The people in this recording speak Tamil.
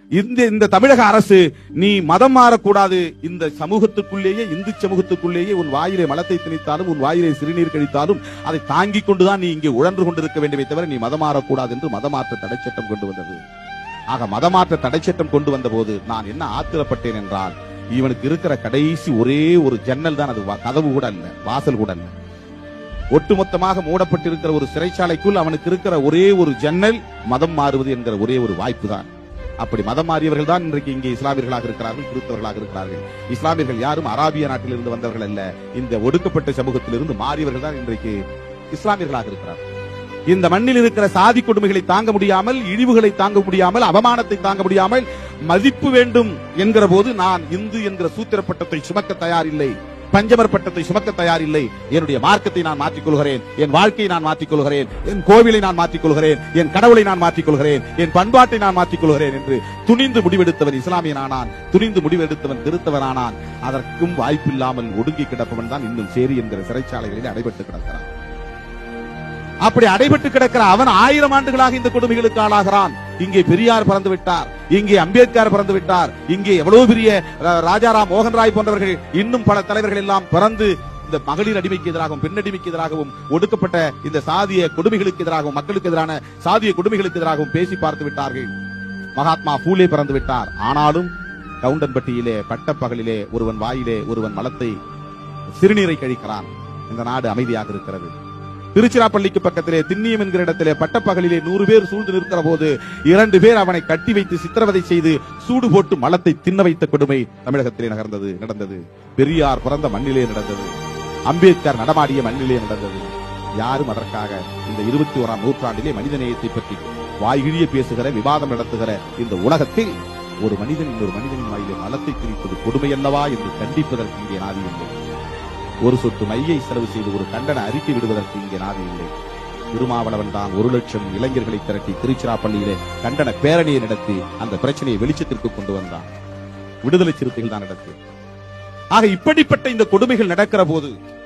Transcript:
இந்த இந்த தமிழக அரசு நீ மதம் மாறக்கூடாது இந்த சமூகத்துக்குள்ளேயே இந்து சமூகத்துக்குள்ளேயே உன் வாயிலே மலத்தை திணித்தாலும் உன் வாயிலே சிறுநீர் கழித்தாலும் அதை தாங்கிக் கொண்டுதான் நீ இங்கே உழன்று கொண்டிருக்க வேண்டுமே தவிர நீ மதம் மாறக்கூடாது என்று மதமாற்ற தடை சட்டம் கொண்டு வந்தது ஆக மதமாற்ற தடை சட்டம் கொண்டு வந்த போது நான் என்ன ஆத்திரப்பட்டேன் என்றால் இவனுக்கு இருக்கிற கடைசி ஒரே ஒரு ஜன்னல் தான் அது வா- கதவு கூட அல்ல வாசல் கூட அல்ல ஒட்டுமொத்தமாக மூடப்பட்டிருக்கிற ஒரு சிறைச்சாலைக்குள் அவனுக்கு இருக்கிற ஒரே ஒரு ஜன்னல் மதம் மாறுவது என்கிற ஒரே ஒரு வாய்ப்பு தான் அப்படி மதம் மாறியவர்கள் தான் இன்றைக்கு இங்கே இஸ்லாமியர்களாக இருக்கிறார்கள் கிறிஸ்தவர்களாக இருக்கிறார்கள் இஸ்லாமியர்கள் யாரும் அராபிய நாட்டிலிருந்து வந்தவர்கள் அல்ல இந்த ஒடுக்கப்பட்ட சமூகத்திலிருந்து மாறியவர்கள் தான் இன்றைக்கு இஸ்லாமியர்களாக இருக்கிறார்கள் இந்த மண்ணில் இருக்கிற சாதி கொடுமைகளை தாங்க முடியாமல் இழிவுகளை தாங்க முடியாமல் அவமானத்தை தாங்க முடியாமல் மதிப்பு வேண்டும் என்கிற போது நான் இந்து என்கிற சூத்திர பட்டத்தை சுமக்க தயாரில்லை பஞ்சமர் பட்டத்தை சுமக்க தயாரில்லை என்னுடைய மார்க்கத்தை நான் மாற்றிக் கொள்கிறேன் என் வாழ்க்கையை நான் மாற்றிக் கொள்கிறேன் என் கோவிலை நான் மாற்றிக் கொள்கிறேன் என் கடவுளை நான் மாற்றிக் கொள்கிறேன் என் பண்பாட்டை நான் மாற்றிக் கொள்கிறேன் என்று துணிந்து முடிவெடுத்தவன் இஸ்லாமியனானான் துணிந்து முடிவெடுத்தவன் கிறிஸ்தவனானான் அதற்கும் வாய்ப்பில்லாமல் ஒடுங்கி கிடப்பவன் தான் இன்னும் சேரி என்கிற சிறைச்சாலைகளில் அடைபட்டு கிடக்கிறான் அப்படி அடைபட்டு கிடக்கிற அவன் ஆயிரம் ஆண்டுகளாக இந்த கொடுமைகளுக்கு ஆளாகிறான் இங்கே பெரியார் பிறந்து விட்டார் இங்கே அம்பேத்கர் பிறந்து விட்டார் இங்கே எவ்வளவு பெரிய அஹ், ராஜாராம் மோகன் ராய் போன்றவர்கள் இன்னும் பல தலைவர்கள் எல்லாம் பிறந்து இந்த மகளிர் அடிமைக்கு எதிராகவும் பெண் அடிமைக்கு எதிராகவும் ஒடுக்கப்பட்ட இந்த சாதிய கொடுமைகளுக்கு எதிராகவும் மக்களுக்கு எதிரான சாதிய கொடுமைகளுக்கு எதிராகவும் பேசி பார்த்து விட்டார்கள் மகாத்மா பூலே பிறந்து விட்டார் ஆனாலும் கவுண்டன்பட்டியிலே பட்டப்பகலிலே ஒருவன் வாயிலே ஒருவன் மலத்தை சிறுநீரை கழிக்கிறான் இந்த நாடு அமைதியாக இருக்கிறது திருச்சிராப்பள்ளிக்கு பக்கத்திலே திண்ணியம் என்கிற இடத்திலே பட்டப்பகலிலே நூறு பேர் சூழ்ந்து நிற்கிற போது இரண்டு பேர் அவனை கட்டி வைத்து சித்திரவதை செய்து சூடு போட்டு மலத்தை தின்ன வைத்த கொடுமை தமிழகத்திலே நகர்ந்தது நடந்தது பெரியார் பிறந்த மண்ணிலே நடந்தது அம்பேத்கர் நடமாடிய மண்ணிலே நடந்தது யாரும் அதற்காக இந்த இருபத்தி ஓராம் நூற்றாண்டிலே மனிதநேயத்தை பற்றி வாய்கிழிய பேசுகிற விவாதம் நடத்துகிற இந்த உலகத்தில் ஒரு மனிதன் இன்னொரு மனிதனின் வாயிலே மலத்தை திணிப்பது கொடுமை அல்லவா என்று கண்டிப்பதற்கு இங்கே நாதி இல்லை ஒரு சொட்டு மையை செலவு செய்து ஒரு கண்டன அறிக்கை விடுவதற்கு இங்கே நாதி இல்லை திருமாவளவன் தான் ஒரு லட்சம் இளைஞர்களை திரட்டி திருச்சிராப்பள்ளியிலே கண்டன பேரணியை நடத்தி அந்த பிரச்சனையை வெளிச்சத்திற்கு கொண்டு வந்தான் விடுதலை சிறுத்தைகள் தான் நடத்தி ஆக இப்படிப்பட்ட இந்த கொடுமைகள் நடக்கிற போது